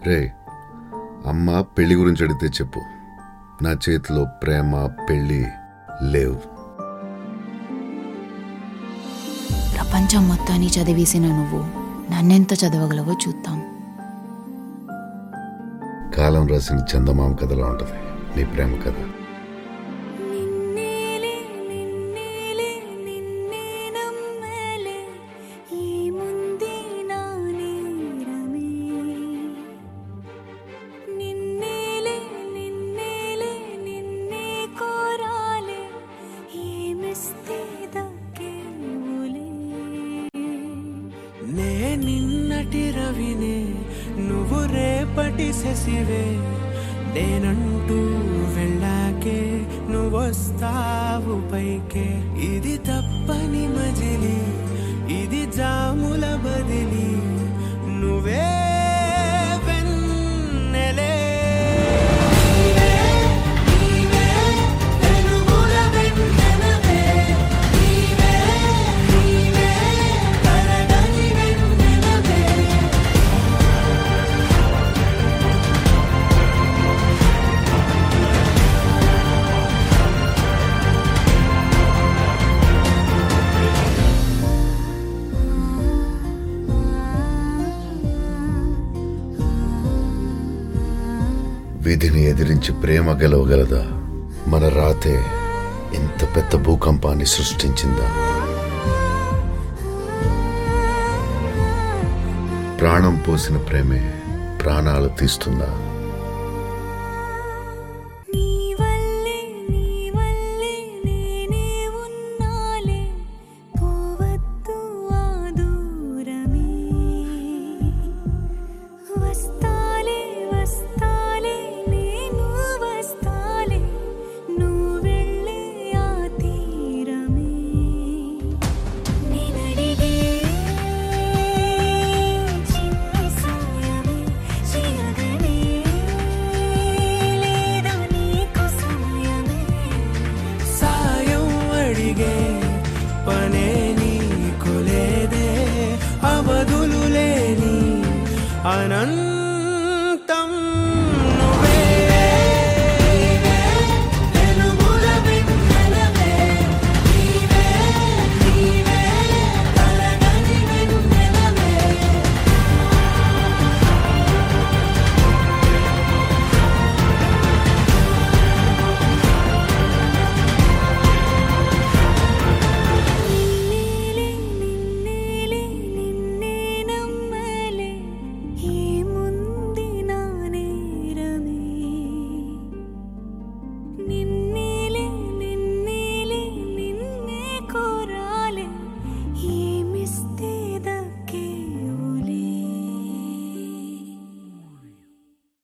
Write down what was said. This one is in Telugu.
రే అమ్మ పెళ్లి గురించి అడిగితే చెప్పు నా చేతిలో ప్రేమ పెళ్లి లేవు ప్రపంచం మొత్తాన్ని చదివేసిన నువ్వు నన్నెంత చదవగలవో చూద్దాం కాలం రాసిన చందమామ కథలో ఉంటది నీ ప్రేమ కథ నిన్నేలే నిన్నేలే నిన్నే నమ్మలే ఏముంది నా నేరమే నిన్నేలే నిన్నేలే నిన్నే కోరాలే ఏమిస్తే దక్కేవులే నే నిన్నటి రవినే నువ్వు రేపటి శశివే నేనంటూ వెళ్ళాకే నువ్వొస్తావు పైకే ఇది తప్పని మజిలి ఇది జాముల బదిలి నువ్వే వెన్నెలే విధిని ఎదిరించి ప్రేమ గెలవగలదా మన రాతే ఇంత పెద్ద భూకంపాన్ని సృష్టించిందా ప్రాణం పోసిన ప్రేమే ప్రాణాలు తీస్తుందా నీ వల్లే నీ వల్లే నేనే ఉన్నాలే పోవద్దు ఆ దూరమే వస్తాలే వస్తాలే నేను వస్తాలే నువ్వు వెళ్ళే ఆ తీరమే నేనడిగే చిన్ని సాయమే చేయగనే లేదా నీకు సమయమే సాయం అడిగే పనే నీకు లేదే అవధులు లేని అనంత